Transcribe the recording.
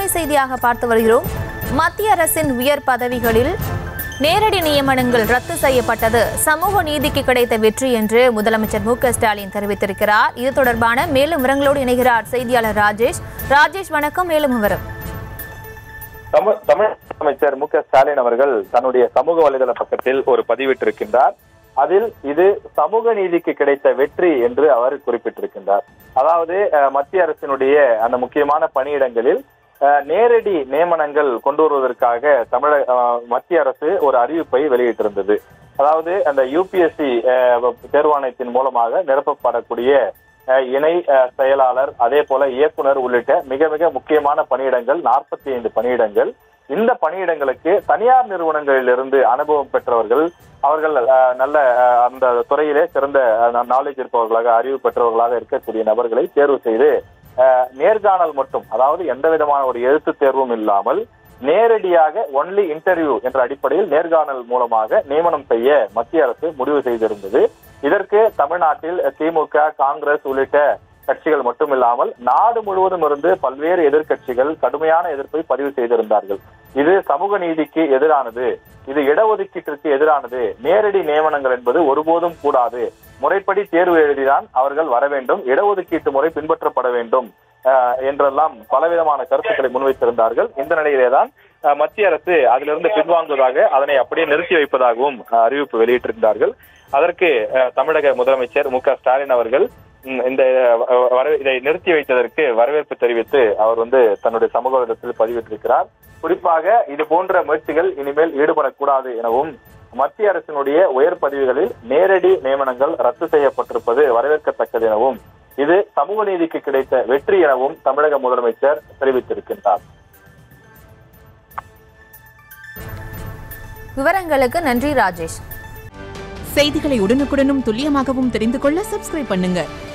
செய்தியாக பார்த்து வருகிறோம் மத்திய அரசின் உயர் பதவிகளில் நேரடி நியமனங்கள் ரத்து செய்யப்பட்டது சமூக நீதிக்கு கிடைத்த வெற்றி என்று முதலமைச்சர் மு க ஸ்டாலின் தெரிவித்திருக்கிறார் இது தொடர்பான மேலும் விவரங்களோடு இணைகிறார் செய்தியாளர் ராஜேஷ் ராஜேஷ் வணக்கம் மேலும் விவரம் தமிழ் தமிழ் அமைச்சர் மு க ஸ்டாலின் அவர்கள் தன்னுடைய சமூக வலைதள பக்கத்தில் ஒரு பதிவிட்டிருக்கின்றார் அதில் இது சமூக நீதிக்கு கிடைத்த வெற்றி என்று அவர் குறிப்பிட்டிருக்கின்றார் அதாவது அஹ், மத்திய அரசினுடைய அந்த முக்கியமான பணியிடங்களில் அஹ், நேரடி நியமனங்கள் கொண்டு வருவதற்காக தமிழக அஹ், மத்திய அரசு ஒரு அறிவிப்பை வெளியிட்டிருந்தது அதாவது அந்த யூபிஎஸ்சி தேர்வாணையத்தின் மூலமாக நிரப்பப்படக்கூடிய அஹ், இணை அஹ், செயலாளர் அதே போல இயக்குனர் உள்ளிட்ட மிக மிக முக்கியமான பணியிடங்கள் நாற்பத்தி ஐந்து பணியிடங்கள் இந்த பணியிடங்களுக்கு தனியார் நிறுவனங்களிலிருந்து அனுபவம் பெற்றவர்கள் அவர்கள் அஹ், நல்ல அஹ், அந்த துறையிலே சிறந்த நாலேஜ் இருப்பவர்களாக அறிவு பெற்றவர்களாக இருக்கக்கூடிய நபர்களை தேர்வு செய்து அஹ், நேர்காணல் மட்டும் அதாவது எந்த விதமான ஒரு எழுத்து தேர்வும் இல்லாமல் நேரடியாக ஒன்லி இன்டர்வியூ என்ற அடிப்படையில் நேர்காணல் மூலமாக நியமனம் செய்ய மத்திய அரசு முடிவு செய்திருந்தது இதற்கு தமிழ்நாட்டில் திமுக காங்கிரஸ் உள்ளிட்ட கட்சிகள் மட்டுமில்லாமல் நாடு முழுவதும் இருந்து பல்வேறு எதிர்க்கட்சிகள் கடுமையான எதிர்ப்பை பதிவு செய்திருந்தார்கள் இது சமூக நீதிக்கு எதிரானது இது இடஒதுக்கீட்டிற்கு எதிரானது நேரடி நியமனங்கள் என்பது ஒருபோதும் கூடாது முறைப்படி தேர்வு எழுதிதான் அவர்கள் வர வேண்டும் இடஒதுக்கீட்டு முறை பின்பற்றப்பட வேண்டும் அஹ், என்றெல்லாம் பலவிதமான கருத்துக்களை முன்வைத்திருந்தார்கள் இந்த நிலையிலேதான் அஹ், மத்திய அரசு அதிலிருந்து பின்வாங்குவதாக அதனை அப்படியே நிறுத்தி வைப்பதாகவும் அஹ், அறிவிப்பு வெளியிட்டிருந்தார்கள் அதற்கு அஹ், தமிழக முதலமைச்சர் மு க ஸ்டாலின் அவர்கள் ம், இந்த அஹ், வர- இதை நிறுத்தி வைத்ததற்கு வரவேற்பு தெரிவித்து அவர் வந்து தன்னுடைய சமூக வலைதளத்தில் பதிவிட்டிருக்கிறார் குறிப்பாக இது போன்ற முயற்சிகள் இனிமேல் ஈடுபடக்கூடாது எனவும் மத்திய அரசினுடைய உயர் பதவிகளில் நேரடி நியமனங்கள் ரத்து செய்யப்பட்டிருப்பது வரவேற்கத்தக்கது எனவும் இது சமூக நீதிக்கு கிடைத்த வெற்றி எனவும் தமிழக முதலமைச்சர் தெரிவித்திருக்கின்றார் விவரங்களுக்கு நன்றி ராஜேஷ் செய்திகளை உடனுக்குடனும் துல்லியமாகவும் தெரிந்து கொள்ள சப்ஸ்கிரைப் பண்ணுங்க